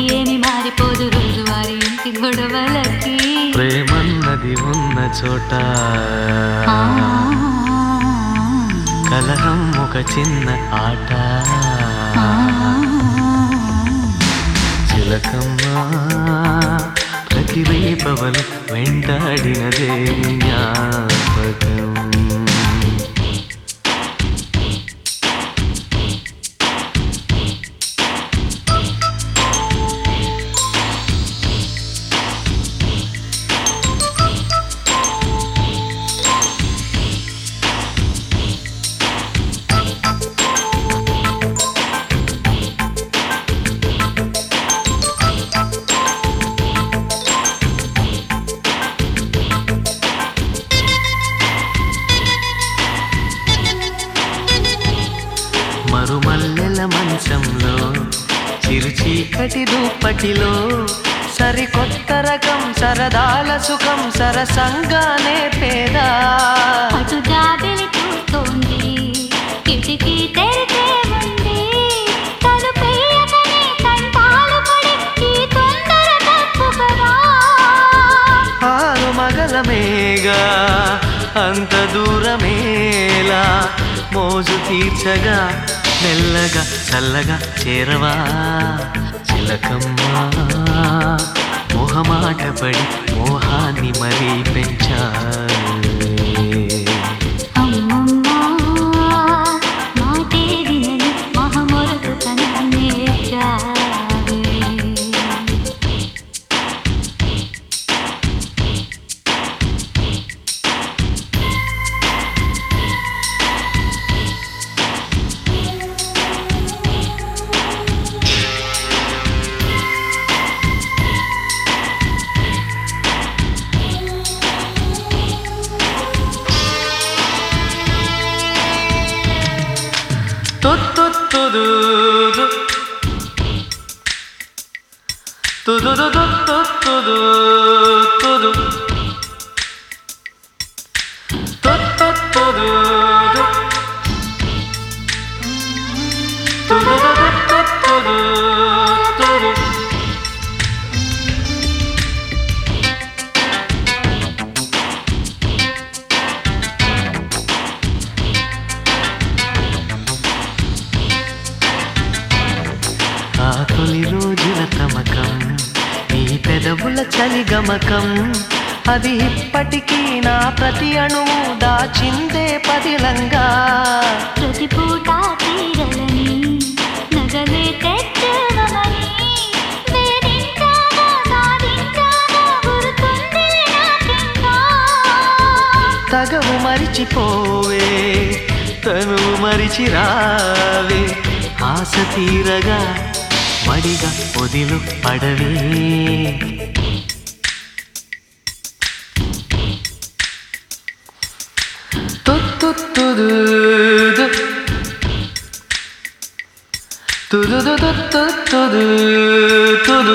ఏమి మారిపోదు రోజువారి ఇంటి గొడవలకి ప్రేమన్నది ఉన్న చోట ఆ, కలహం ఒక చిన్న ఆట ఆ, చిలకమ్మ ప్రతి రేపవలు వెంటాడినదే జ్ఞాపకం మరుమల్లెల మంచంలో చిరుచీకటి దుప్పటిలో సరికొత్త రకం సరదాల సుఖం సరసంగానే పేదా అటు జాబిలి చూస్తోంది కిటికీ తెరిచే ఉంది తలుపేయకనే తంటాలు పడి ఈ తొందర తప్పు కదా ఆరు మగలమేగా అంత దూరమేలా మోజు తీర్చగా మెల్లగా చల్లగా చేరవా చిలకమ్మా మొహమాట పడి మోహాన్ని మరీ పెంచాలే అమ్మమ్మ మాటే వినని మహమొరకు తననే చావే తుత్తుత్తుదు తుదుదుదుత్తుత్తుదు తుదు తుత్తుత్తుదు తుదుదుదుత్తుత్తుదు తుదు ఆ తొలి రోజుల తమకం నీ పెదవుల చలి గమకం అది ఇప్పటికీ నా ప్రతి అణువు దాచిందే పదిలంగా ప్రతి పూట తీరలని నగలే తెచ్చువమని వేధించాగా సాధించాగా గుర్తుంది నాకింకా తగవు మరిచిపోవే తను మరిచి రావే ఆశ తీరగా మడిగా పొదిలు పడవే తుత్తుత్తుదు తుదుదుదుత్తుత్తుదు తుదు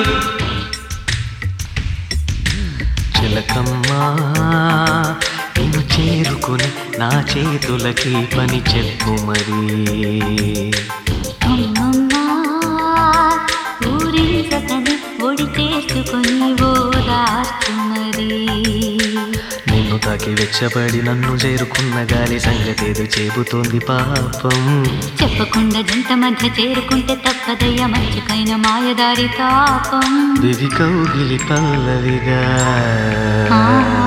చిలకమ్మా నిన్ను చేరుకుని నా చేతులకి పని చెప్పు మరి అమ్మమ్మ ఊరించకని ఒడి చేసుకొని ఓదార్చు మరి నిన్ను తాకి వెచ్చబడి నన్ను చేరుకున్న గాలి సంగతేదో చెబుతోంది పాపం చెప్పకుండా జంట మధ్య చేరుకుంటే తప్పదయ్య మంచుకైన మాయదారి తాపం దివి కౌగిలి పల్లవిగా ఆ,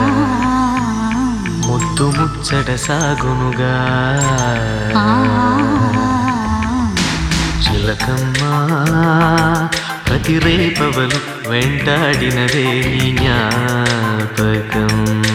ముద్దు ముచ్చట సాగునుగా ఆ, చిలకమ్మా ప్రతి రేపవలు వెంటాడినదే నీ జ్ఞాపకం